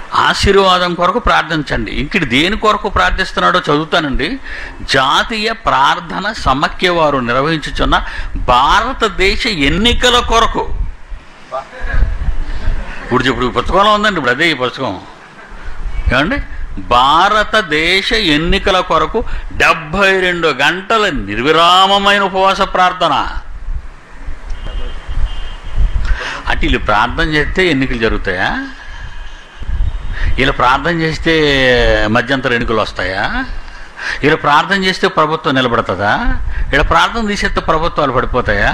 ఆశీర్వాదం కొరకు ప్రార్థించండి ఇక్కడ దేని కొరకు ప్రార్థిస్తున్నాడో చదువుతానండి జాతీయ ప్రార్థన సమాఖ్య వారు నిర్వహించుచున్న భారతదేశ ఎన్నికల కొరకు ఇప్పుడు ఇప్పుడు ఈ పుస్తకంలో ఉందండి ఇప్పుడు అదే ఈ పుస్తకం ఏమండి భారతదేశ ఎన్నికల కొరకు డెబ్భై రెండు గంటల నిర్విరామమైన ఉపవాస ప్రార్థన అంటే వీళ్ళు ప్రార్థన చేస్తే ఎన్నికలు జరుగుతాయా వీళ్ళు ప్రార్థన చేస్తే మధ్యంతర ఎన్నికలు వస్తాయా వీళ్ళు ప్రార్థన చేస్తే ప్రభుత్వం నిలబడుతుందా వీళ్ళ ప్రార్థన తీసేస్తే ప్రభుత్వాలు పడిపోతాయా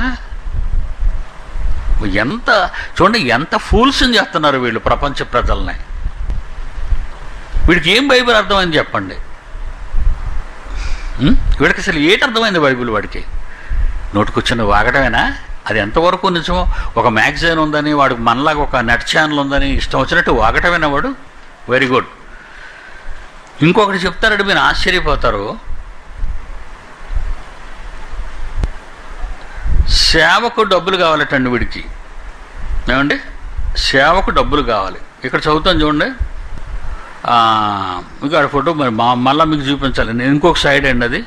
ఎంత చూడండి ఎంత ఫూల్స్ని చేస్తున్నారు వీళ్ళు ప్రపంచ ప్రజల్ని వీడికి ఏం బైబిల్ అర్థమైంది చెప్పండి ఉం? వీడికి అసలు ఏంటి అర్థమైంది బైబిల్ వాడికి నోటికొచ్చిన వాగటమేనా అది ఎంతవరకు నిజమో ఒక మ్యాగజైన్ ఉందని వాడికి మనలాగా ఒక నెట్ ఛానల్ ఉందని ఇష్టం వచ్చినట్టు వాగటమేనా వాడు వెరీ గుడ్ ఇంకొకటి చెప్తారంటే మీరు ఆశ్చర్యపోతారు సేవకు డబ్బులు కావాలటండి వీడికి ఏమండి సేవకు డబ్బులు కావాలి ఇక్కడ చదువుతాను చూడండి ఆ, మీకు ఆడ ఫోటో మరి మా మళ్ళీ మీకు చూపించాలి నేను ఇంకొక సైడ్ అండి అది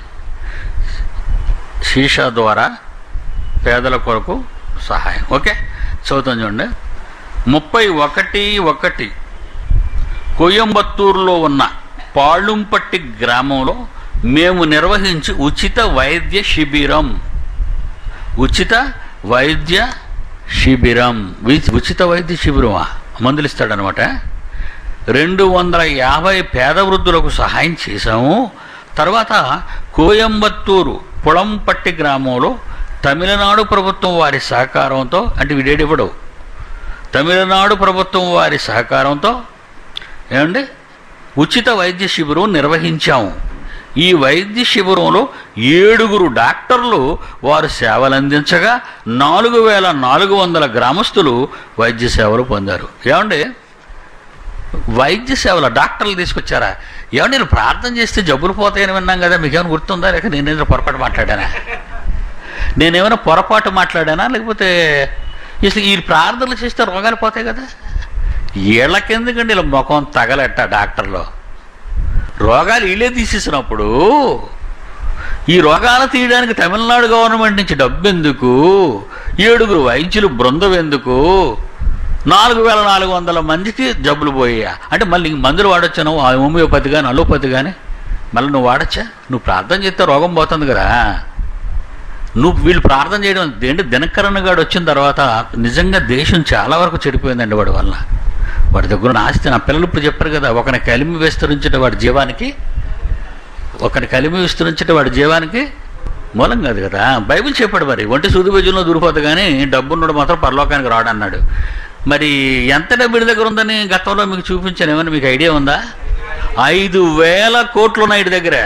శీషా ద్వారా పేదల కొరకు సహాయం ఓకే చదువుతాను చూడండి ముప్పై ఒకటి ఒకటి కోయంబత్తూరులో ఉన్న పాళుంపట్టి గ్రామంలో మేము నిర్వహించి ఉచిత వైద్య శిబిరం ఉచిత వైద్య శిబిరం వి- ఉచిత వైద్య శిబిరమా మందులు ఇస్తాడనమాట రెండు వందల యాభై పేద వృద్ధులకు సహాయం చేశాము తర్వాత కోయంబత్తూరు పుళంపట్టి గ్రామంలో తమిళనాడు ప్రభుత్వం వారి సహకారంతో అంటే వీడేడివ్వడు తమిళనాడు ప్రభుత్వం వారి సహకారంతో ఏమండి ఉచిత వైద్య శిబిరం నిర్వహించాము ఈ వైద్య శిబిరంలో ఏడుగురు డాక్టర్లు వారు సేవలు అందించగా నాలుగు వేల నాలుగు వందల గ్రామస్తులు వైద్య సేవలు పొందారు ఏమండి వైద్య సేవల డాక్టర్లు తీసుకొచ్చారా ఏమండి నేను ప్రార్థన చేస్తే జబ్బులు పోతాయని విన్నాం కదా మీకేమైనా గుర్తుందా లేక నేనేదో పొరపాటు మాట్లాడానా నేనేమైనా పొరపాటు మాట్లాడానా లేకపోతే అసలు ఈ ప్రార్థనలు చేస్తే రోగాలు పోతాయి కదా వీళ్ళకెందుకండి ఇలా ముఖం తగలెట్ట డాక్టర్లు రోగాలు వీళ్ళే తీసేసినప్పుడు ఈ రోగాలు తీయడానికి తమిళనాడు గవర్నమెంట్ నుంచి డబ్బు ఎందుకు ఏడుగురు వైద్యులు బృందం ఎందుకు నాలుగు వేల నాలుగు వందల మందికి జబ్బులు పోయా అంటే మళ్ళీ ఇంక మందులు వాడొచ్చా నువ్వు ఆ హోమియోపతి కానీ అలోపతి కానీ మళ్ళీ నువ్వు వాడచ్చా నువ్వు ప్రార్థన చేస్తే రోగం పోతుంది కదా నువ్వు వీళ్ళు ప్రార్థన చేయడం ఏంటి దినకరణ గాడు వచ్చిన తర్వాత నిజంగా దేశం చాలా వరకు చెడిపోయిందండి వాడి వల్ల వాడి దగ్గర ఉన్న ఆస్తి నా పిల్లలు ఇప్పుడు చెప్పారు కదా ఒకని కలిమి విస్తరించట వాడి జీవానికి ఒకని కలిమి విస్తరించట వాడి జీవానికి మూలం కాదు కదా బైబిల్ చెప్పాడు మరి ఒంటి సూది బెజ్జంలో దూరిపోతుంది కానీ డబ్బున్నోడు మాత్రం పరలోకానికి రాడన్నాడు మరి ఎంత డబ్బు వీడి దగ్గర ఉందని గతంలో మీకు చూపించాను ఏమన్నా మీకు ఐడియా ఉందా ఐదు వేల కోట్లు ఉన్నాయి వీడి దగ్గర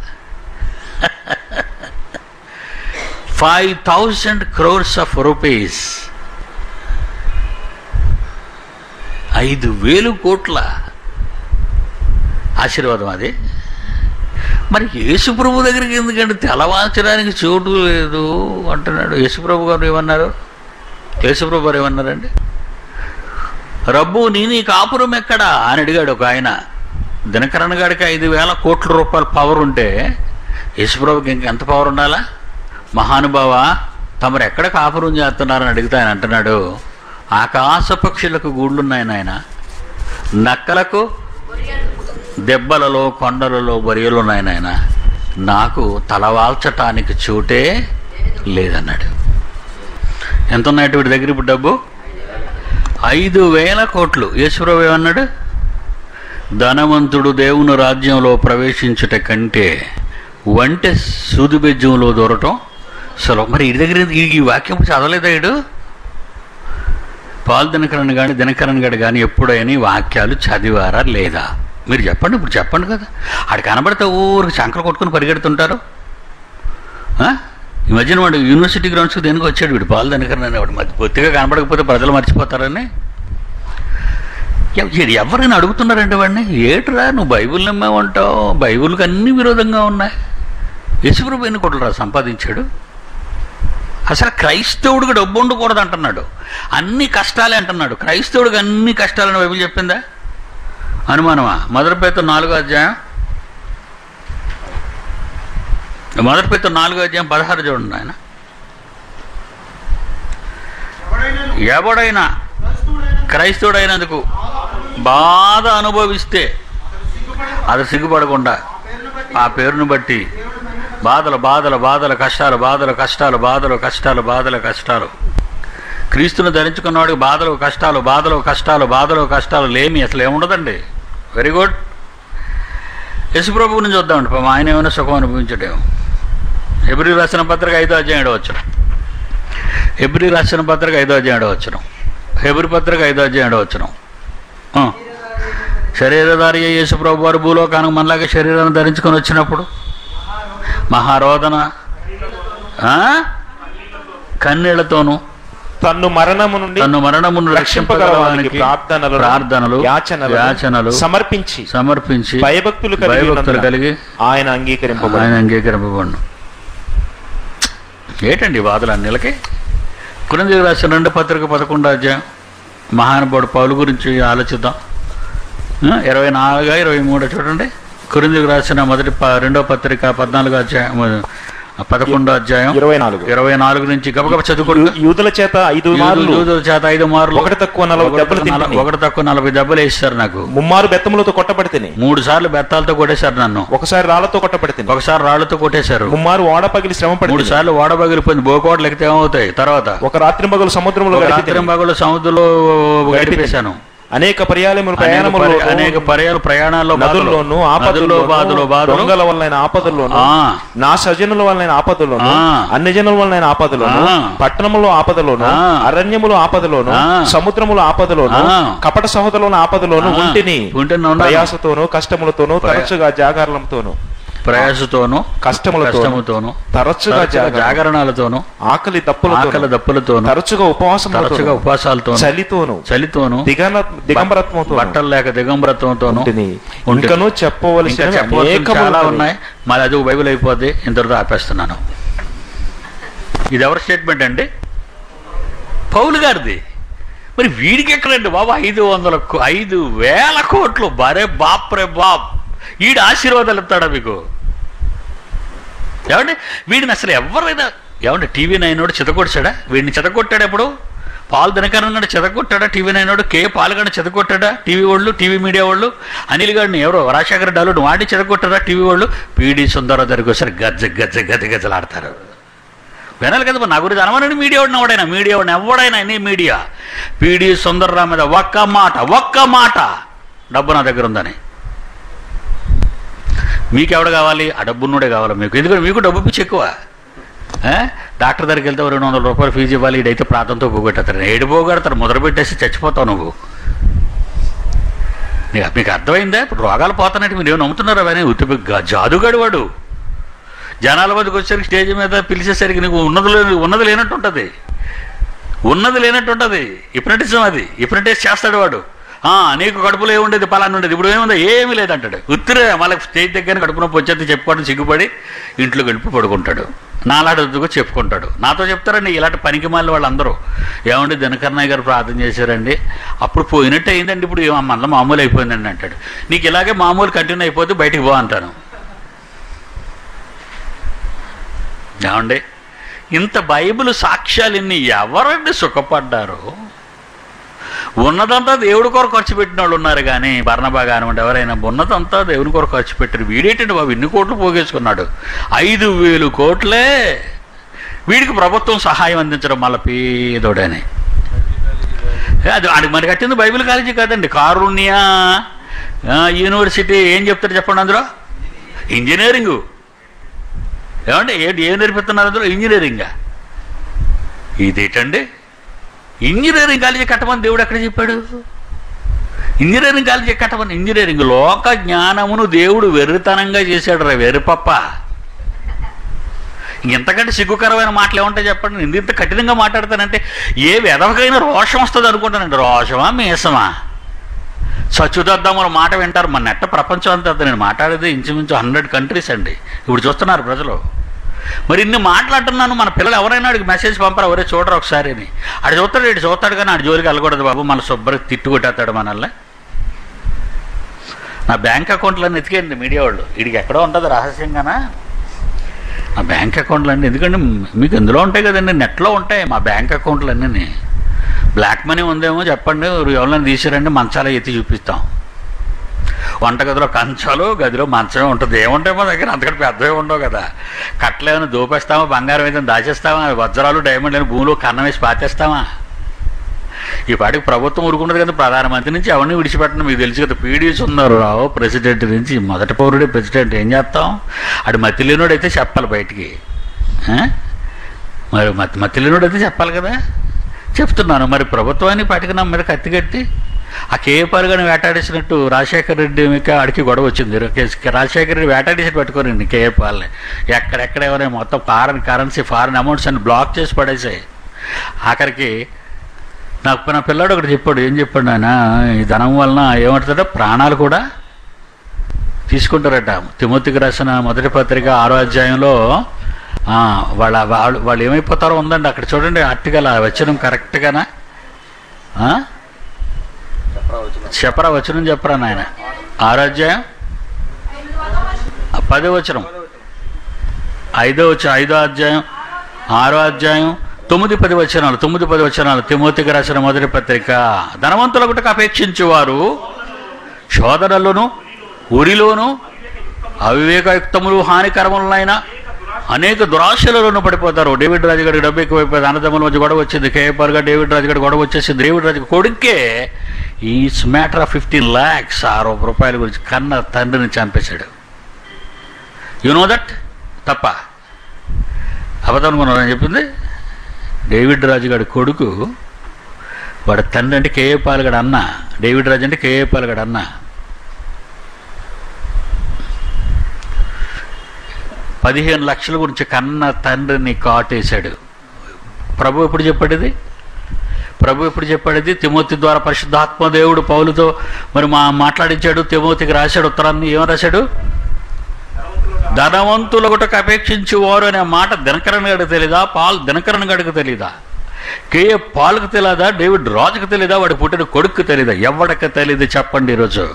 five thousand crores of rupees ఐదు వేలు కోట్ల ఆశీర్వాదం అది మరి యేసుప్రభు దగ్గరికి ఎందుకంటే తెలవాల్చడానికి చోటు లేదు అంటున్నాడు యేసుప్రభు గారు ఏమన్నారు యేసుప్రభు గారు ఏమన్నారండి రబ్బు నీ నీ కాపురం ఎక్కడా అని అడిగాడు ఒక ఆయన దినకరణ గారికి ఐదు వేల కోట్ల రూపాయల పవర్ ఉంటే యేసుప్రభుకి ఇంక ఎంత పవర్ ఉండాలా మహానుభావ తమరు ఎక్కడ కాపురం చేస్తున్నారని అడిగితే ఆయన అంటున్నాడు ఆకాశ పక్షులకు గూళ్ళున్నాయి నాయన నక్కలకు దెబ్బలలో కొండలలో బరియలు ఉన్నాయి నాయన నాకు తలవాల్చటానికి చోటే లేదన్నాడు ఎంత ఉన్నాయట వీడి దగ్గర ఇప్పుడు డబ్బు ఐదు వేల కోట్లు యేసుప్రభు ఏమన్నాడు ధనవంతుడు దేవుని రాజ్యంలో ప్రవేశించుట కంటే వంటె సూదిబెజ్జంలో దూరటం సులభం మరి ఇడి దగ్గర ఈ- ఈ వాక్యం చదవలేదా ఇడు పాల్ దినకరణ్ కానీ దినకరణ్ గడు కానీ ఎప్పుడైనా ఈ వాక్యాలు చదివారా లేదా మీరు చెప్పండి ఇప్పుడు చెప్పండి కదా ఆడు కనబడితే ఊరికి చంకలు కొట్టుకుని పరిగెడుతుంటారు ఆ? ఈ మధ్యన వాడు యూనివర్సిటీ గ్రౌండ్స్కి దేనికి వచ్చాడు వీడు పాల్ దినకరణ్ అనేవాడు మధ్య బొత్తిగా కనబడకపోతే ప్రజలు మర్చిపోతారని ఎవ- వీడు ఎవరైనా అడుగుతున్నారండి వాడిని ఏట్రా నువ్వు బైబిల్ నమ్మేవంటావు బైబిల్కి అన్ని విరోధంగా ఉన్నాయి యశుప్రభు ఎన్ని కోట్లరా సంపాదించాడు అసలు క్రైస్తవుడికి డబ్బు ఉండకూడదు అంటున్నాడు అన్ని కష్టాలే అంటున్నాడు క్రైస్తవుడికి అన్ని కష్టాలని బైబిల్ చెప్పిందా అనుమానమా మొదటి పేతురు నాలుగో అధ్యాయం మొదటి పేతురు నాలుగో అధ్యాయం పదహారు చూడండి ఆయన ఎవడైనను ఎవడైనా క్రైస్తవుడైన క్రైస్తవుడైనందుకు బాధ అనుభవిస్తే అతడు సిగ్గుపడక అది సిగ్గుపడకుండా ఆ పేరును బట్టి ఆ పేరును బట్టి దేవుడు మహిమ బాధలు బాధలు బాధలు కష్టాలు బాధలు కష్టాలు బాధలు కష్టాలు బాధలు కష్టాలు క్రీస్తును ధరించుకున్నవాడికి బాధలు కష్టాలు బాధలు కష్టాలు బాధలు కష్టాలు లేమి అసలు ఏముండదండి వెరీ గుడ్ యశుప్రభు గురించి చూద్దామండి పాపం ఆయన ఏమైనా సుఖం అనుభవించడేమో ఎబ్రి రాసిన పత్రిక ఐదో అధ్యాయం ఏడవచ్చును ఎబ్రి రాసిన పత్రిక ఐదో అధ్యాయం ఏడవచ్చును హెబ్రి పత్రిక ఐదో అధ్యాయం ఏడవచ్చును ఆ. శరీరధారి యేసుప్రభు వారు భూలోకానికి మనలాగా శరీరాన్ని ధరించుకొని వచ్చినప్పుడు మహారోదన ఆ? కన్నీళ్లతోనూ తన్ను మరణము నుండి తను మరణమును రక్షింపగలవానికి రక్షింపగలవానికి ప్రార్థనలు ప్రార్థనలు యాచనలు యాచనలు సమర్పించి సమర్పించి భయభక్తులు కలిగి భయభక్తులు ఉన్నందున కలిగి ఆయన అంగీకరింపబడి ఆయన అంగీకరింపబడిను ఏటండి ఈ బాధలు అన్నిలకి కురంజీ రాసిన రెండు పత్రిక పదకొండు అధ్యాయం మహానుభావుడు పౌలు గురించి ఆలోచిద్దాం ఆ, ఇరవై నాలుగు ఇరవై మూడు చూడండి కురిందికి రాసిన మొదటి ప- రెండో పత్రిక పద్నాలుగో అధ్యాయం ఆ, పదకొండో అధ్యాయం ఇరవై నాలుగు ఇరవై నాలుగు నుంచి గబగబ చదువుకుంటూ యూ- యూదుల చేత ఐదు మార్లు యూదుల చేత ఐదు మార్లు ఒకటి తక్కువ నలభై ఒకటి దెబ్బలు నల- తింటిని. ఒకటి తక్కువ నలభై దెబ్బలు వేస్తారు నాకు ముమ్మారు బెత్తములతో కొట్టబడితేనే మూడు సార్లు బెత్తాలతో కొట్టేశారు నన్ను ఒకసారి రాళ్లతో కొట్టబడితేనే ఒకసారి రాళ్లతో కొట్టేశారు ముమ్మారు ఓడ పగిలి శ్రమ మూడు పడితే సార్లు ఓడబగిలిపోయింది బోకోటలు ఎక్కితే ఏమవుతాయి తర్వాత ఒక రాత్రి మగలు సముద్రంలో ఒక గడిపితేనే. రాత్రి మగలు సముద్రంలో గడిపేశాను అనేక పర్యాలములు అనేక ప్రయాణములు పర్య- అనేక పర్యాలు ప్రయాణాల్లో బాధలు. నదుల్లోను నదుల్లో బాధలు ఆపదల్లోను బాధలు దొంగల వలన ఆపదల్లోను ఆ, నా సజనుల వలన ఆపదలోను ఆ. అన్ని జనుల వలన ఆపదలోను ఆ. పట్టణములో ఆపదలోను ఆ. అరణ్యములో ఆపదలోను ఆ. సముద్రములో ఆపదలోను ఆ. కపట సహోదరులను ఆపదలోను ఆ. ఉంటిని ఉంటిని ఉన్నాను. ప్రయాసతోను కష్టములతోను ప్రయా- తరచుగా జాగరణలతోను ప్రయాసతోను కష్టములతోను కష్టముతోను తరచుగా తరచుగా జాగరణ జాగరణాలతోను ఆకలి దప్పులతోను ఆకలి దప్పులతోను తరచుగా తరచుగా ఉపవాసములతోను ఉపవాసాలతోను చలితోను చలితోను దిగన దిగంబరత్వంతో బట్టలు లేక దిగంబరత్వంతోను ఉంటిని ఉంటిని. ఇంకను ఇంకా చెప్పవలసిన చెప్పవలసిన చాలా ఉన్నాయి మరి అది ఒక బైబిల్ అయిపోద్ది ఇంతటితో ఆపేస్తున్నాను ఇది ఎవరి స్టేట్మెంట్ అండి పౌలు గారిది మరి వీడికి ఎక్కడండి బాబు ఐదు వందల కో- ఐదు వేల కోట్లు బరే బాప్ రే బాప్ వీడు ఆశీర్వాదాలు ఇస్తాడా మీకు ఏమండి వీడిని అసలు ఎవరైనా ఏమండి టీవీ నైనోడు చితకొచ్చాడా వీడిని చితకొట్టాడు ఎప్పుడు పాలు దినకరన్నాడు చెదగొట్టాడా టీవీ నైనోడు కే పాల్గొని చెదగొట్టాడా టీవీ వాళ్ళు టీవీ మీడియా వాళ్ళు అనిల్ గారిని ఎవరో రాజశేఖర డాలు వాడిని చెదగొట్టారా టీవీ వాళ్ళు పీడి సుందర దగ్గరికి ఒకసారి గజ్జ గజ్జ గజ గజలాడతారు వినాలి కదా మరి నా గురించి అనవనండి మీడియా వాడిని ఎవడైనా మీడియా వాడిని ఎవడైనా ఎనీ మీడియా పీడి సుందర్రావు మీద ఒక్క మాట ఒక్క మాట డబ్బు నా దగ్గర ఉందని మీకు ఎవడు కావాలి ఆ డబ్బున్నోడే కావాలి మీకు ఎందుకంటే మీకు డబ్బు పిచ్చి ఎక్కువ ఆ? డాక్టర్ దగ్గరికి వెళ్తే ఓ రెండు వందల రూపాయలు ఫీజు ఇవ్వాలి ఇడైతే ప్రాంతంతో పోగొట్టేస్తారు ఏడు పోగొడతారు మొదలు పెట్టేసి చచ్చిపోతావు నువ్వు నీకు మీకు అర్థమైందా ఇప్పుడు రోగాలు పోతానంటే మీరు ఏమి నమ్ముతున్నారా అవన్నీ ఉత్తి జాదుగాడు వాడు జనాల మధ్యకి వచ్చేసరికి స్టేజ్ మీద పిలిచేసరికి నీకు ఉన్నది లేని ఉన్నది లేనట్టు ఉంటుంది ఉన్నది లేనట్టు ఉంటుంది హిప్నటిజం అది హిప్నటైజ్ చేస్తాడు వాడు ఆ, నీకు కడుపులో ఏముండేది పలానా ఉండేది ఇప్పుడు ఏముందో ఏమీ లేదంటాడు ఉత్తిరే మళ్ళీ స్టేజ్ దగ్గర కడుపు నొప్పి వచ్చేది చెప్పుకోవడం సిగ్గుపడి ఇంట్లో గడిపి పడుకుంటాడు నాలాడుగా చెప్పుకుంటాడు నాతో చెప్తారండి ఇలాంటి పనికి మాలిన వాళ్ళందరూ ఏమండి దినకర్ణయ్య గారు ప్రార్థన చేశారండి అప్పుడు పోయినట్టు అయిందండి ఇప్పుడు ఏం మళ్ళీ మామూలు అయిపోయిందండి అంటాడు నీకు ఇలాగే మామూలు కంటిన్యూ అయిపోతే బయటికి పో అంటాను ఏమండి ఇంత బైబిల్ సాక్ష్యాలు ఇన్ని ఎవరండి సుఖపడ్డారు ఉన్నదంతా దేవుడి కొరకు ఖర్చు పెట్టిన వాళ్ళు ఉన్నారు కానీ బర్ణబా కానివ్వండి ఎవరైనా ఉన్నదంతా దేవుని కొరకు ఖర్చు పెట్టారు వీడేంటండి బాబు ఇన్ని కోట్లు పోగేసుకున్నాడు ఐదు వేలు కోట్లే వీడికి ప్రభుత్వం సహాయం అందించడం మళ్ళీ పేదోడని ఏ, అది వాడికి మరి కట్టింది బైబిల్ కాలేజీ కాదండి కారుణ్య ఆ, యూనివర్సిటీ ఏం చెప్తారు చెప్పండి అందులో ఇంజనీరింగు ఏమంటే ఏంటి ఏం నేర్పిస్తున్నారు అందులో ఇంజనీరింగా ఇదేంటండి ఇంజనీరింగ్ కాలేజీ కట్టమని దేవుడు ఎక్కడ చెప్పాడు ఇంజనీరింగ్ కాలేజీ కట్టమని ఇంజనీరింగ్ లోక జ్ఞానమును దేవుడు వెర్రితనంగా చేశాడు రా వెర్రిపప్ప ఇంతకంటే సిగ్గుకరమైన మాటలు ఏముంటాయి చెప్పండి నేను ఇంత కఠినంగా మాట్లాడతానంటే ఏ వెదవకైనా రోషం వస్తుంది అనుకుంటానండి రోషమా మీసమా సచ్చుదద్దముల మాట వింటారు మన నెట్ట ప్రపంచం అంతా నేను మాట్లాడేది ఇంచుమించు హండ్రెడ్ కంట్రీస్ అండి ఇప్పుడు చూస్తున్నారు ప్రజలు మరి ఇన్ని మాట్లాడుతున్నాను మన పిల్లలు ఎవరైనా అడిగి మెసేజ్ పంపరు ఎవరే చూడరు ఒకసారి అని ఆడు చూస్తాడు ఇటు చూస్తాడు కానీ ఆడు జోలికి వెళ్ళకూడదు బాబు మన శుభ్ర తిట్టు కొట్టేస్తాడు మనల్ని నా బ్యాంక్ అకౌంట్లన్నీ ఎతికేయండి మీడియా వాళ్ళు వీడికి ఎక్కడో ఉంటుంది రహస్యంగానా నా బ్యాంక్ అకౌంట్లన్నీ ఎందుకంటే మీకు ఇందులో ఉంటాయి కదండి నెట్లో ఉంటాయి మా బ్యాంక్ అకౌంట్లన్నీ బ్లాక్ మనీ ఉందేమో చెప్పండి ఎవరైనా తీసారంటే మంచాలు ఎత్తి చూపిస్తాం వంటగదిలో కంచాలు గదిలో మంచమే ఉంటుంది ఏముంటాయి మా దగ్గర అంతకంటే పెద్దవి ఉండవు కదా కట్టలు ఏమైనా దోపేస్తామా బంగారం ఏదైనా దాచేస్తామా వజ్రాలు డైమండ్ అని భూమిలో కన్నం వేసి పాతేస్తామా ఈ పాటికి ప్రభుత్వం ఊరుకున్నది కదా ప్రధానమంత్రి నుంచి ఎవరిని విడిచిపెట్టడం మీకు తెలుసు కదా పీడీఎస్ ఉన్నారు రావు ప్రెసిడెంట్ నుంచి మొదటి పౌరుడే ప్రెసిడెంట్ ఏం చేస్తాం అటు మతి లేనోడు అయితే చెప్పాలి బయటికి ఆ? మరి మతి మతి లేనోడు అయితే చెప్పాలి కదా చెప్తున్నాను మరి ప్రభుత్వాన్ని పాటికి నా మీద కత్తి కట్టి ఆ కేపాలు కానీ వేటాడేసినట్టు రాజశేఖర రెడ్డి మీకు ఆడికి గొడవ వచ్చింది కే- రాజశేఖర రెడ్డి వేటాడేసి పట్టుకోరండి కేపాలని ఎక్కడెక్కడ ఎవరైనా మొత్తం ఫారెన్ కరెన్సీ ఫారెన్ అమౌంట్స్ అన్ని బ్లాక్ చేసి పడేసాయి ఆఖరికి నాకు నా పిల్లాడు ఒకటి చెప్పాడు ఏం చెప్పాడు ఆయన ఈ ధనం వలన ఏమంటాడో ప్రాణాలు కూడా తీసుకుంటారట తిమోతికి రాసిన మొదటి పత్రిక ఆరో అధ్యాయంలో ఆ, వాళ్ళ వాళ్ళు వాళ్ళు ఏమైపోతారో ఉందండి అక్కడ చూడండి అట్టుగల వచనం కరెక్ట్గానా ఆ? చెప్పరా వచనం చెప్పరా నాయన ఆరో అధ్యాయం ఆ, పదో వచనం ఐదో వచ్చ ఐదో అధ్యాయం ఆరో అధ్యాయం తొమ్మిది పది వచనాలు తొమ్మిది పది వచనాలు తిమోతికి రాసిన మొదటి పత్రిక ధనవంతులకు అపేక్షించేవారు శోధనలోను ఉరిలోను అవివేకయుక్తములు హానికరములైన అనేక దురాశలలోనూ పడిపోతారు డేవిడ్ రాజు గారికి డబ్బు ఎక్కువైపోయింది అన్నదమ్ముల మధ్య గొడవ వచ్చింది కేపర్గా డేవిడ్ రాజు గారి గొడవ వచ్చేసింది డేవిడ్ రాజు కొడుకే ఈ మ్యాటర్ ఆఫ్ ఫిఫ్టీన్ ల్యాక్స్ ఆరు రూపాయల గురించి కన్న తండ్రిని చంపేశాడు యు నో దట్ తప్ప అబద్ధం అనుకున్నారని చెప్పింది డేవిడ్ రాజు గారి కొడుకు వాడి తండ్రి అంటే కేఏ పాలగడ అన్న డేవిడ్ రాజు అంటే కేఏ పాలగడ అన్న పదిహేను లక్షల గురించి కన్న తండ్రిని కాటేశాడు ప్రభు ఎప్పుడు చెప్పాడు ఇది ప్రభు ఎప్పుడు చెప్పాడు ఇది తిమోతి ద్వారా పరిశుద్ధాత్మ దేవుడు పౌలుతో మరి మా మాట్లాడించాడు తిమోతికి రాశాడు ఉత్తరాన్ని ఏం రాశాడు ధనవంతులొకటకు అపేక్షించి వారు అనే మాట దినకరణ్ గడికి తెలీదా పాల్ దినకరణ్ గడికి తెలీదా కేఏ పాల్కు తెలియదా డేవిడ్ రాజుకు తెలీదా వాడి పుట్టిన కొడుకు తెలీదా ఎవడికి తెలియదు చెప్పండి ఈరోజు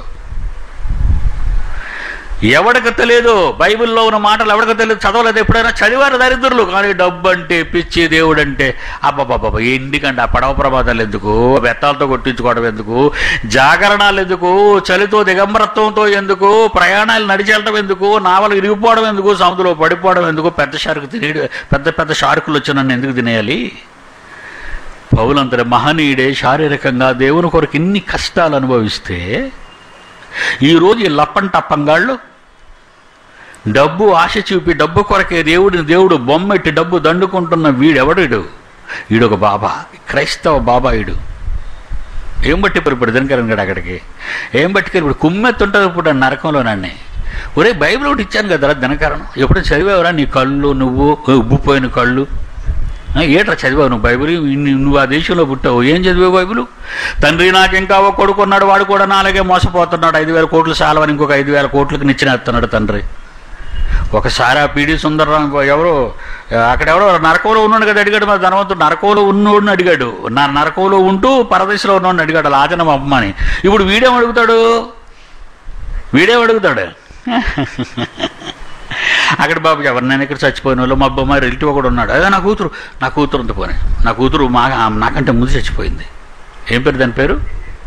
ఎవడికి తెలియదు బైబిల్లో ఉన్న మాటలు ఎవడికి తెలియదు చదవలేదు ఎప్పుడైనా చదివారు దరిద్రులు కానీ డబ్బు అంటే పిచ్చి దేవుడు అంటే అబ్బాబాబా ఎందుకంటే ఆ పడవ ప్రమాదాలు ఎందుకు బెత్తాలతో కొట్టించుకోవడం ఎందుకు జాగరణాలు ఎందుకు చలితో దిగంబరత్వంతో ఎందుకు ప్రయాణాలు నడిచెళ్ళడం ఎందుకు నావలు ఇరిగిపోవడం ఎందుకు సముద్రంలో పడిపోవడం ఎందుకు పెద్ద షార్క్ తినే పెద్ద పెద్ద షార్కులు వచ్చి నన్ను ఎందుకు తినేయాలి పౌలంతటి మహనీయుడే శారీరకంగా దేవుని కొరకు ఇన్ని కష్టాలు అనుభవిస్తే ఈరోజు ఈ లప్పం టప్పంగాళ్ళు డబ్బు ఆశ చూపి డబ్బు కొరకే దేవుడిని దేవుడు బొమ్మెట్టి డబ్బు దండుకుంటున్న వీడెవడు ఈడొక బాబా క్రైస్తవ బాబా ఈడు ఏం బట్టి ఇప్పుడు ఇప్పుడు దినకరన్ గడు అక్కడికి ఏం బట్టి ఇప్పుడు కుమ్మెత్తుంటారు ఇప్పుడు ఆ నరకంలో నన్ను ఒరే బైబిల్ ఒకటి ఇచ్చాను కదరా దినకరణం ఎప్పుడు చదివావురా నీ కళ్ళు నువ్వు ఉబ్బిపోయిన కళ్ళు ఆ, ఏట్రా చదివావు నువ్వు బైబిల్ ఇన్ని- నువ్వు ఆ దేశంలో పుట్టావు ఏం చదివావు బైబిల్ తండ్రి నాకు ఇంకా ఒక కొడుకున్నాడు వాడు కూడా నాలుగే మోసపోతున్నాడు ఐదు వేల కోట్లు సాలవని ఇంకొక ఐదు వేల కోట్లకు నిచ్చినేస్తున్నాడు తండ్రి ఒకసారి ఆ పీడి సుందరరాం ఎవరు అక్కడెవరో నరకంలో ఉన్నాడు కదా అడిగాడు మా ధనవంతుడు నరకంలో ఉన్నోడిని అడిగాడు నా నరకంలో ఉంటూ పరదేశంలో ఉన్నోడిని అడిగాడు లాజన అమ్మని ఇప్పుడు వీడేం అడుగుతాడు వీడేం అడుగుతాడు అక్కడ బాబు ఎవరినైనా ఇక్కడ చచ్చిపోయిన వాళ్ళు మా అబ్బమ్మ రిలేటివ్ కూడా ఉన్నాడు అదే నా కూతురు నా కూతురు అంత పోనీ నా కూతురు మా ఆమె నాకంటే ముందు చచ్చిపోయింది ఏం పేరు దాని పేరు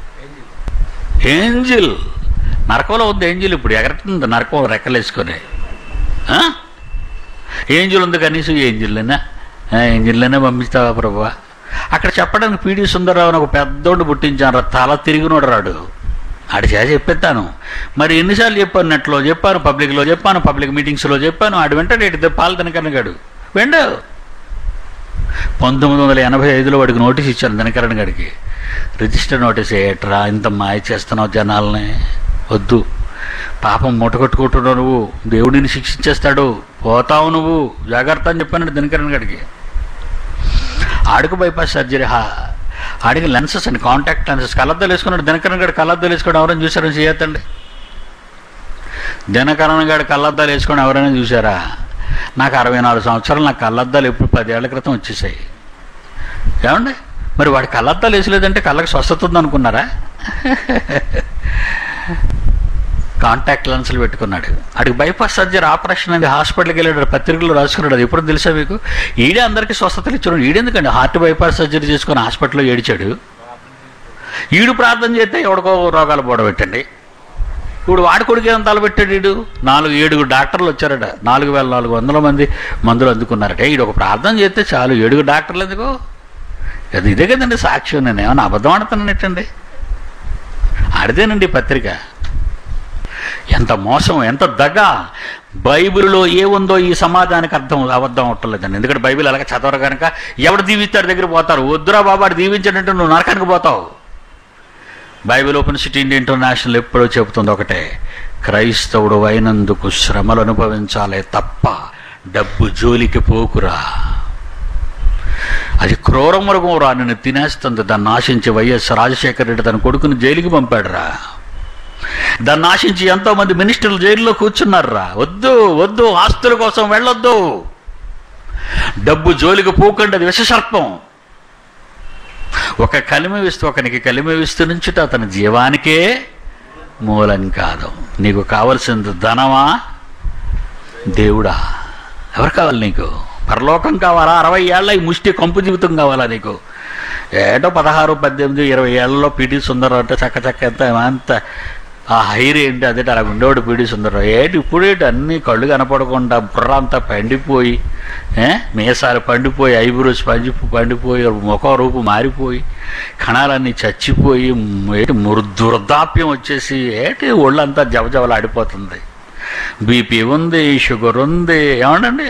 ఏంజిల్ నరకంలో ఉంది ఏంజిల్ ఇప్పుడు ఎగరటుంది నరకం రెక్కలేసుకొని ఆ? ఏంజిల్ ఉంది కనీసం ఏంజిల్లేనా ఏంజిల్లోనే పంపిస్తావా ప్రభు అక్కడ చెప్పడానికి పీడి సుందరరావు అని ఒక పెద్దోడు పుట్టించాను రా తల తిరిగినోడు రాడు ఆడి చేసి చెప్పేస్తాను మరి ఎన్నిసార్లు చెప్పాను నెట్లో చెప్పాను పబ్లిక్లో చెప్పాను పబ్లిక్ మీటింగ్స్లో చెప్పాను ఆడు వెంటనే ఇటు పాలు తినకనగాడు వెండు పంతొమ్మిది వందల ఎనభై ఐదులో వాడికి నోటీస్ ఇచ్చాను దినకరణ్ గడికి రిజిస్టర్ నోటీస్ ఏట్రా ఇంత మాయ చేస్తున్నావు జనాల్ని వద్దు పాపం మూటగొట్టుకుంటున్నావు నువ్వు దేవుడిని శిక్షించేస్తాడు పోతావు నువ్వు జాగ్రత్త అని చెప్పాను దినకరణ్ గడికి ఆడికి బైపాస్ సర్జరీ హా ఆడికి లెన్సెస్ అండి కాంటాక్ట్ లెన్సెస్ కళ్ళద్దాలు వేసుకున్నాడు దినకరణ్ గడి కళ్ళద్దాలు వేసుకోవడం ఎవరైనా చూసారని చేయొద్దండి దినకరణ్ గడి కళ్ళద్దాలు వేసుకోవడం ఎవరైనా చూసారా నాకు అరవై నాలుగు సంవత్సరాలు నాకు కళ్ళద్దాలు ఎప్పుడు పదేళ్ల క్రితం వచ్చేసాయి ఏమండి మరి వాడి కళ్ళద్దాలు వేసలేదంటే కళ్ళకి స్వస్థత ఉంది అనుకున్నారా కాంటాక్ట్ లెన్సులు పెట్టుకున్నాడు అడిగి బైపాస్ సర్జరీ ఆపరేషన్ అనేది హాస్పిటల్కి వెళ్ళాడు పత్రికలు రాసుకున్నాడు అది ఎప్పుడు తెలుసా మీకు ఈడే అందరికీ స్వస్థతలు ఇచ్చాడు ఈడెందుకండి హార్ట్ బైపాస్ సర్జరీ చేసుకుని హాస్పిటల్లో ఏడిచాడు ఈడు ప్రార్థన చేస్తే ఎవడికో రోగాలు పోడబెట్టండి ఇప్పుడు వాడి కొడుకు ఏం తలపెట్టాడు వీడు నాలుగు ఏడుగురు డాక్టర్లు వచ్చారట నాలుగు వేల నాలుగు వందల మంది మందులు అందుకున్నారట ఈడు ఒక ప్రార్థన చేస్తే చాలు ఏడుగురు డాక్టర్లు ఎందుకు అది ఇదే కదండి సాక్ష్యం నేను ఏమన్నా అబద్ధం ఆడుతున్నానట్టండి ఆడితేనండి ఈ పత్రిక ఎంత మోసం ఎంత దగ బైబిల్లో ఏముందో ఈ సమాజానికి అర్థం అబద్ధం అవట్లేదండి ఎందుకంటే బైబిల్ అలాగే చదవరు కనుక ఎవడు దీవిస్తాడు దగ్గర పోతారు వద్దురా బాబాడు దీవించాడంటే నువ్వు నరకానికి పోతావు Bible open city India international ఎప్పుడో చెబుతుంది ఒకటే క్రైస్తవుడు అయినందుకు శ్రమలు అనుభవించాలే తప్ప డబ్బు జోలికి పోకురా అది క్రూర మృగం రా నిన్ను తినేస్తుంది దాన్ని ఆశించి వైఎస్ రాజశేఖర రెడ్డి తన కొడుకుని జైలుకి పంపాడురా దాన్ని ఆశించి ఎంతో మంది మినిస్టర్లు జైల్లో కూర్చున్నారురా వద్దు వద్దు ఆస్తుల కోసం వెళ్ళొద్దు డబ్బు జోలికి పోకండి అది విషసర్పం ఒక కలిమి విస్తూ ఒకనికి కలిమి విస్తూ నుంచుట అతని జీవానికే మూలం కాదు నీకు కావలసింది ధనమా దేవుడా ఎవరు కావాలి నీకు పరలోకం కావాలా అరవై ఏళ్ళ ఈ ముష్టి కంపు జీవితం కావాలా నీకు ఏటో పదహారు పద్దెనిమిది ఇరవై ఏళ్ళలో పీటీ సుందరం అంటే చక్క చక్క ఎంత అంత ఆ హైర్ ఏంటి అదే అలా ఉండేవాడు పీటీ సుందరం ఏంటి ఇప్పుడేంటి అన్ని కళ్ళు కనపడకుండా బుర్ర అంతా పండిపోయి ఏ మీసాలు పండిపోయి ఐబ్రోస్ పండి పండిపోయి ముఖం రూపు మారిపోయి కణాలన్నీ చచ్చిపోయి ఏంటి మృదుర్దాప్యం వచ్చేసి ఏంటి ఒళ్ళంతా జవజవలాడిపోతుంది బీపీ ఉంది షుగర్ ఉంది ఏమండి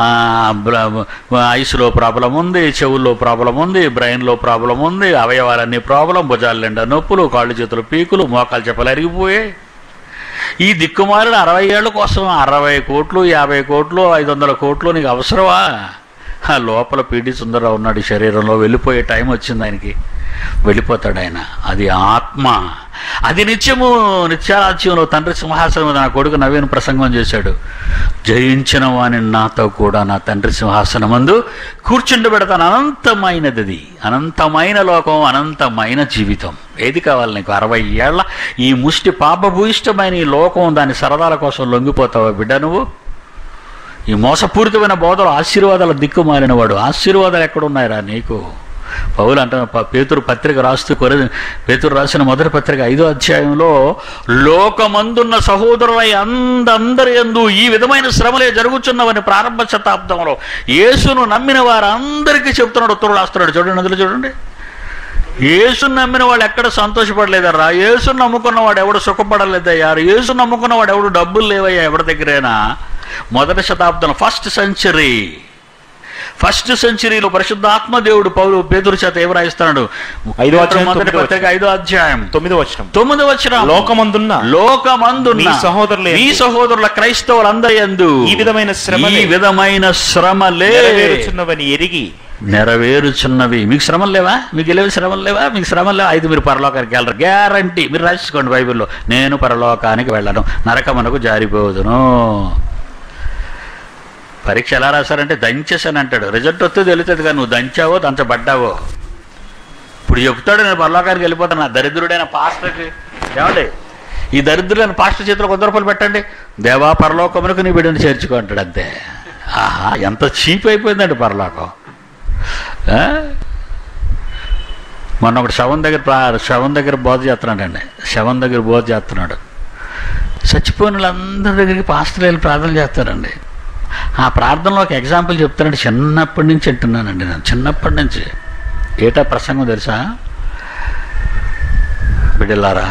ఐస్లో ప్రాబ్లం ఉంది చెవుల్లో ప్రాబ్లం ఉంది బ్రెయిన్లో ప్రాబ్లం ఉంది అవయవాలన్నీ ప్రాబ్లం భుజాల నిండా నొప్పులు కాళ్ళు చేతులు పీకులు మోకాలు చెప్పలు అరిగిపోయాయి ఈ దిక్కుమాలిన అరవై ఏళ్ళ కోసం అరవై కోట్లు యాభై కోట్లు ఐదు వందల కోట్లు నీకు అవసరమా ఆ లోపల పీడి సుందరరావు ఉన్నాడు ఈ శరీరంలో వెళ్ళిపోయే టైం వచ్చింది ఆయనకి వెళ్ళిపోతాడు ఆయన అది ఆత్మ అది నిత్యము నిత్యారాజ్యంలో తండ్రి సింహాసనం మీద నా కొడుకు నవీన ప్రసంగం చేశాడు జయించిన వాని నాతో కూడా నా తండ్రి సింహాసనమందు కూర్చుండబెడతాను అనంతమైనది అది అనంతమైన లోకం అనంతమైన జీవితం ఏది కావాలి నీకు అరవై ఏళ్ళ ఈ ముష్టి పాపభూయిష్టమైన ఈ లోకం దాని సరదాల కోసం లొంగిపోతావా బిడ్డ నువ్వు ఈ మోసపూరితమైన బోధలు ఆశీర్వాదాల దిక్కుమాలిన వాడు ఆశీర్వాదాలు ఎక్కడున్నాయిరా నీకు పౌలు అంట ప- పేతురు పత్రిక రాస్తూ కొర పేతురు రాసిన మొదటి పత్రిక ఐదో అధ్యాయంలో లోకమందున్న సహోదరులై అందందరి యందు ఈ విధమైన శ్రమలే జరుగుతున్నవని ప్రారంభ శతాబ్దంలో యేసును నమ్మిన వారందరికీ చెప్తున్నాడు ఉత్తరుడు రాస్తున్నాడు చూడండి అందులో చూడండి యేసును నమ్మిన వాళ్ళు ఎక్కడ సంతోషపడలేదరా యేసును నమ్ముకున్న వాడు ఎవడు సుఖపడలేదయ్యా యేసు నమ్ముకున్న వాడు ఎవడు డబ్బులు లేవయ్యా ఎవరి దగ్గరైనా మొదటి శతాబ్దం ఫస్ట్ సెంచరీ ఫస్ట్ సెంచరీలో పరిశుద్ధాత్మ దేవుడు పౌలు పేదరు చేత ఏం రాయిస్తున్నాడు ఐదో అధ్యాయం, మొదటి తొమ్మిదో పత్రిక ఐదో అధ్యాయం తొమ్మిదో వచనం తొమ్మిది వచ్చిన లోకమందున్న లోకమందున్న మీ సహోదరుల మీ యందు సహోదరుల క్రైస్తవులందరి యందు ఈ విధమైన శ్రమలే ఈ విధమైన శ్రమలే నెరవేరుచున్నవని ఎరిగి నెరవేరుచున్నవి మీకు శ్రమలు లేవా మీకు వెళ్ళేవి శ్రమలు లేవా మీకు శ్రమలు లేవా అయితే మీరు పరలోకానికి వెళ్ళరు గ్యారంటీ మీరు రాసుకోండి బైబిల్లో నేను పరలోకానికి వెళ్ళను నరకమునకు జారిపోదును పరీక్ష ఎలా రాశారంటే దంచేసాను అంటాడు రిజల్ట్ వస్తే తెలుస్తుంది కానీ నువ్వు దంచావో దంచబడ్డావో ఇప్పుడు చెప్తాడు నేను పరలోకానికి వెళ్ళిపోతాను నా దరిద్రుడైన పాస్టర్కి ఏమండి ఈ దరిద్రుడైన పాస్టర్ చేతిలో వంద రూపాయలు పెట్టండి దేవా పరలోకమునకు నీ బిడ్డను చేర్చుకో అంటాడు అంతే ఆహా ఎంత చీప్ అయిపోయిందండి పరలోకం ఆ? మొన్న ఒకటి శవం దగ్గర ప్రా- శవం దగ్గర బోధ చేస్తున్నాడండి శవం దగ్గర బోధ చేస్తున్నాడు చచ్చిపోయిన వాళ్ళందరి దగ్గరికి పాస్టర్లు వెళ్ళి ప్రార్థన చేస్తారండి ఆ ప్రార్థనలో ఒక ఎగ్జాంపుల్ చెప్తానంటే చిన్నప్పటి నుంచి వింటున్నానండి నేను చిన్నప్పటి నుంచి ఏటా ప్రసంగం తెలుసా బిడ్డలారా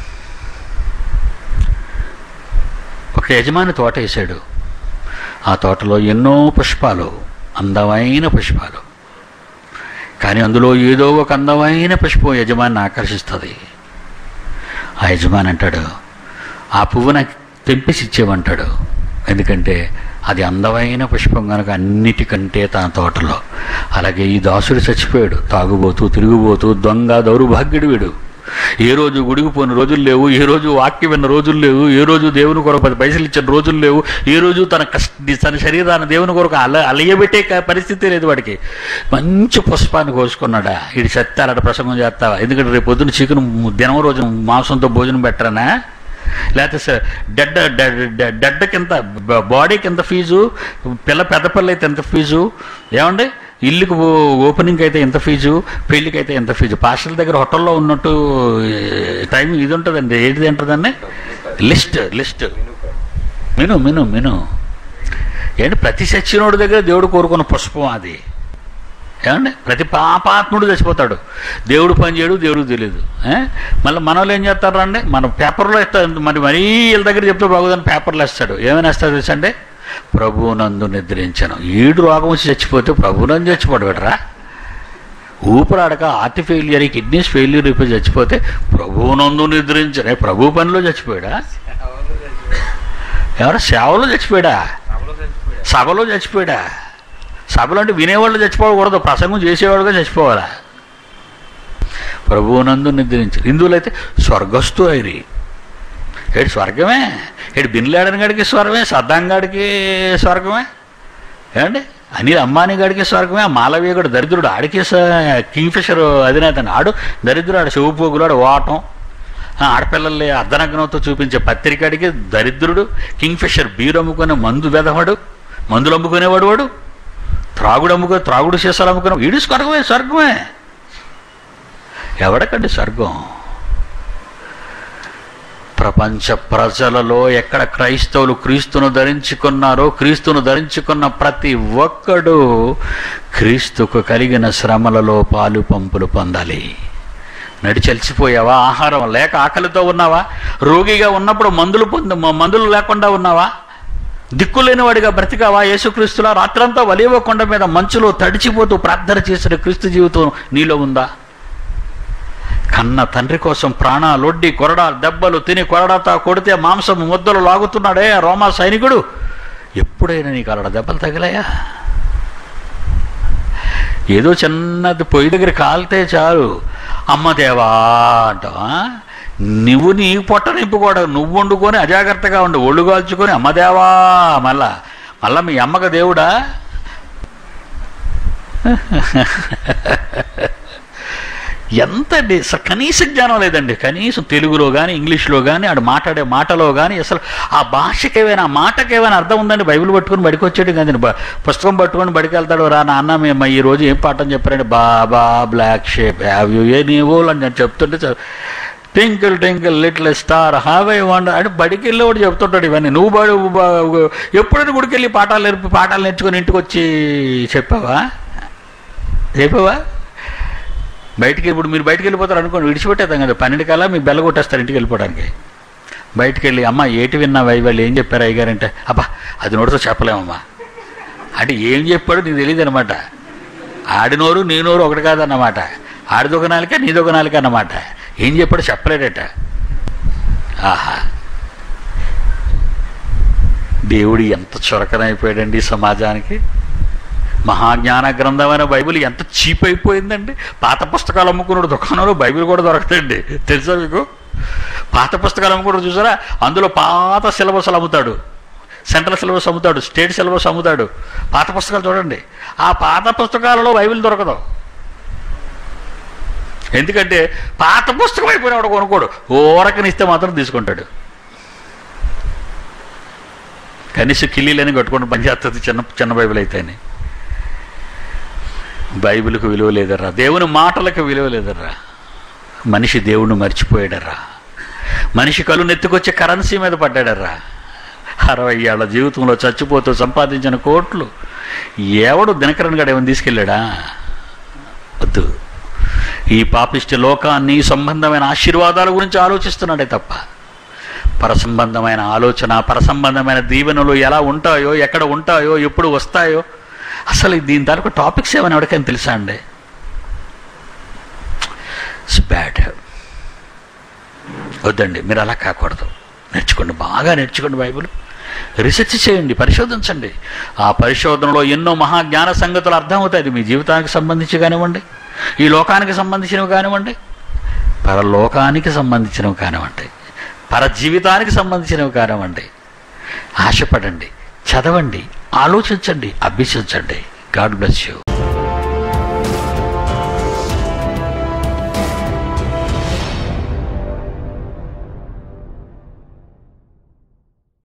ఒక యజమాని తోట వేసాడు ఆ తోటలో ఎన్నో పుష్పాలు అందమైన పుష్పాలు కానీ అందులో ఏదో ఒక అందమైన పుష్పం యజమాని ఆకర్షిస్తుంది ఆ యజమాని అంటాడు ఆ పువ్వు నాకు తెంపేసి ఇచ్చేవంటాడు ఎందుకంటే అది అందమైన పుష్పం కనుక అన్నిటికంటే తన తోటలో అలాగే ఈ దాసుడు చచ్చిపోయాడు తాగుబోతూ తిరుగుబోతూ దొంగ దౌర్భాగ్యుడు వీడు ఏ రోజు గుడికి పోయిన రోజులు లేవు ఏ రోజు వాక్యం విన్న రోజులు లేవు ఏ రోజు దేవుని కొరకు పది పైసలు ఇచ్చిన రోజులు లేవు ఏ రోజు తన కష్ట తన శరీరాన్ని దేవుని కొరకు అల అలయబెట్టే క- పరిస్థితి లేదు వాడికి మంచి పుష్పాన్ని కోసుకున్నాడా ఇటు చెత్తారట ప్రసంగం చేస్తావా ఎందుకంటే రేపు పొద్దున్న చికెన్ దినం రోజున మాంసంతో భోజనం పెట్టరానా లేకపోతే స- డెడ్ డెడ్ డెడ్కి ఎంత బ- బాడీకి ఎంత ఫీజు పిల్ల పెద్ద పిల్ల అయితే ఎంత ఫీజు ఏమండి ఇల్లుకు ఓ- ఓపెనింగ్ అయితే ఎంత ఫీజు పెళ్ళికి అయితే ఎంత ఫీజు పాస్టర్ల దగ్గర హోటల్లో ఉన్నట్టు ఏ, టైం ఇది ఉంటుందండి ఏంటిది ఉంటుందండి లిస్ట్ లిస్ట్ మిను మిను మిను ఏంటి ప్రతి సచ్చినోడి దగ్గర దేవుడు కోరుకున్న పుష్పం అది ఏమండి ప్రతి పాపాత్ముడు చచ్చిపోతాడు దేవుడు పని చేయడు దేవుడికి తెలియదు ఏ? మళ్ళీ మన వాళ్ళు ఏం చేస్తారు అండి మన పేపర్లో ఇస్తారు మరి మరీ వీళ్ళ దగ్గర చెప్తే బాగోదని పేపర్లో వేస్తాడు ఏమైనా వేస్తాడు తెలుసా అండి ప్రభువునందు నిద్రించను ఈడు రోగం వచ్చి చచ్చిపోతే ప్రభువునందు చచ్చిపోడు బెటరా ఊపిరాడక హార్ట్ ఫెయిలియర్ కిడ్నీస్ ఫెయిల్యూర్ అయిపోయి చచ్చిపోతే ప్రభువునందు నిద్రించనే ప్రభు పనిలో చచ్చిపోయాడా ఎవరు సేవలో చచ్చిపోయాడా సభలో చచ్చిపోయాడా సభలో అంటే వినేవాళ్ళు చచ్చిపోకూడదు ప్రసంగం చేసేవాడుగా చచ్చిపోవాలా ప్రభువునందు నిద్రించారు హిందువులు అయితే స్వర్గస్థు అయిరి ఏడు స్వర్గమే ఏడు బిన్లాడన్ గడికి స్వర్గమే సద్దాం గడికి స్వర్గమే ఏమండి అనిల్ అంబానీ గడికి స్వర్గమే ఆ మాలవీయ గడు దరిద్రుడు ఆడికి కింగ్ఫిషర్ అధినేత ఆడు దరిద్రుడు ఆడు శివపోగులు ఆడు ఓటం ఆ ఆడపిల్లల్ని అర్ధనగ్నంతో చూపించే పత్రికాడికి దరిద్రుడు కింగ్ఫిషర్ బీరు అమ్ముకునే మందు వెదవాడు మందులు అమ్ముకునేవాడు వాడు త్రాగుడు అమ్ముకో త్రాగుడు సీసాలు అమ్ముకునే వీడు స్వర్గమే స్వర్గమే ఎవడకండి స్వర్గం ప్రపంచ ప్రజలలో ఎక్కడ క్రైస్తవులు క్రీస్తును ధరించుకున్నారో క్రీస్తును ధరించుకున్న ప్రతి ఒక్కడు క్రీస్తుకు కలిగిన శ్రమలలో పాలు పంపులు పొందాలి నడిచి అలసిపోయావా ఆహారం లేక ఆకలితో ఉన్నావా రోగిగా ఉన్నప్పుడు మందులు పొంది మందులు లేకుండా ఉన్నావా దిక్కులేనివాడిగా బ్రతికావా యేసుక్రీస్తులా రాత్రంతా వలివ కొండ మీద మంచులో తడిచిపోతూ ప్రార్థన చేసిన క్రీస్తు జీవితం నీలో ఉందా కన్న తండ్రి కోసం ప్రాణాలొడ్డి కొరడా దెబ్బలు తిని కొరడాతో కొడితే మాంసం ముద్దలు లాగుతున్నాడే ఆ రోమా సైనికుడు ఎప్పుడైనా నీకు అలా దెబ్బలు తగిలాయా ఏదో చిన్నది పొయ్యి దగ్గర కాలితే చాలు అమ్మ దేవా అంటావా నువ్వు నీ పొట్ట నింపుకోవడం నువ్వు వండుకొని అజాగ్రత్తగా ఉండు ఒళ్ళు కాల్చుకొని అమ్మ దేవా మళ్ళా మళ్ళా మీ అమ్మక దేవుడా ఎంత డి- అసలు కనీస జ్ఞానం లేదండి కనీసం తెలుగులో కానీ ఇంగ్లీష్లో కానీ ఆడు మాట్లాడే మాటలో కానీ అసలు ఆ భాషకి ఏమైనా ఆ మాటకి ఏమైనా అర్థం ఉందండి బైబిల్ పట్టుకొని బడికి వచ్చేటి కదండి బ- పుస్తకం పట్టుకొని బడికి వెళ్తాడు రా నాన్న మేము ఈ రోజు ఏం పాఠం చెప్పారండి baa black sheep have you any wool అని నేను చెప్తుంటే చ- twinkle twinkle little star how I wonder అంటే బడికి వెళ్ళేవాడు చెప్తుంటాడు ఇవన్నీ నువ్వు బడి బ- ఎప్పుడైనా గుడికి వెళ్ళి పాఠాలు నేర్పి పాఠాలు నేర్చుకొని ఇంటికి వచ్చి చెప్పావా చెప్పావా బయటికి ఇప్పుడు మీరు బయటికి వెళ్ళిపోతారు అనుకోండి విడిచిపెట్టేద్దాం కదా పన్నెండు కల్లా మీ బెల్ల కొట్టేస్తారు ఇంటికి వెళ్ళిపోవడానికి బయటికి వెళ్ళి అమ్మ ఏటి విన్నావా వాళ్ళు ఏం చెప్పారు అయ్యగారంటే అబ్బా అది నోటితో చెప్పలేమమ్మా అంటే ఏం చెప్పాడో నీకు తెలియదు అనమాట ఆడి నోరు నీ నోరు ఒకటి కాదన్నమాట ఆడిదొక నాలిక నీదొక నాలిక అన్నమాట ఏం చెప్పాడో చెప్పలేడట ఆహా దేవుడు ఎంత చురకనైపోయాడండి ఈ సమాజానికి మహాజ్ఞాన గ్రంథమైన బైబిల్ ఎంత చీప్ అయిపోయిందండి పాత పుస్తకాలు అమ్ముకున్నాడు దుకాణంలో బైబిల్ కూడా దొరకదండి తెలుసా మీకు పాత పుస్తకాలు అమ్ముకున్నాడు చూసారా అందులో పాత సిలబస్లు అమ్ముతాడు సెంట్రల్ సిలబస్ అమ్ముతాడు స్టేట్ సిలబస్ అమ్ముతాడు పాత పుస్తకాలు చూడండి ఆ పాత పుస్తకాలలో బైబిల్ దొరకదు ఎందుకంటే పాత పుస్తకం అయిపోయినాడు కొనుక్కోడు ఓరకనిస్తే మాత్రం తీసుకుంటాడు కనీసం కిల్లీలని కట్టుకొని పనిచేస్తుంది చిన్న చిన్న బైబిల్ అయితేనే బైబిల్కు విలువ లేదర్రా దేవుని మాటలకు విలువ లేదర్రా మనిషి దేవుణ్ణి మర్చిపోయాడర్రా మనిషి కళ్ళు నెత్తుకొచ్చే కరెన్సీ మీద పడ్డాడర్రా అరవై ఏళ్ళ జీవితంలో చచ్చిపోతూ సంపాదించిన కోట్లు ఎవడు దినకరణ్ గడ ఏమైనా తీసుకెళ్ళాడా వద్దు ఈ పాపిష్టి లోకాన్ని సంబంధమైన ఆశీర్వాదాల గురించి ఆలోచిస్తున్నాడే తప్ప పరసంబంధమైన ఆలోచన పరసంబంధమైన దీవెనలు ఎలా ఉంటాయో ఎక్కడ ఉంటాయో ఎప్పుడు వస్తాయో అసలు దీని తాలూకు టాపిక్స్ ఏమైనా ఎవరికైనా తెలుసా అండి ఇట్స్ బ్యాడ్ వద్దండి మీరు అలా కాకూడదు నేర్చుకోండి బాగా నేర్చుకోండి బైబిల్ రీసెర్చ్ చేయండి పరిశోధించండి ఆ పరిశోధనలో ఎన్నో మహాజ్ఞాన సంగతులు అర్థమవుతాయి అది మీ జీవితానికి సంబంధించి కానివ్వండి ఈ లోకానికి సంబంధించినవి కానివ్వండి పరలోకానికి సంబంధించినవి కానివ్వండి పర జీవితానికి సంబంధించినవి కానివ్వండి ఆశపడండి చదవండి ఆలోచించండి అభ్యసించండి గాడ్ బ్లెస్ యూ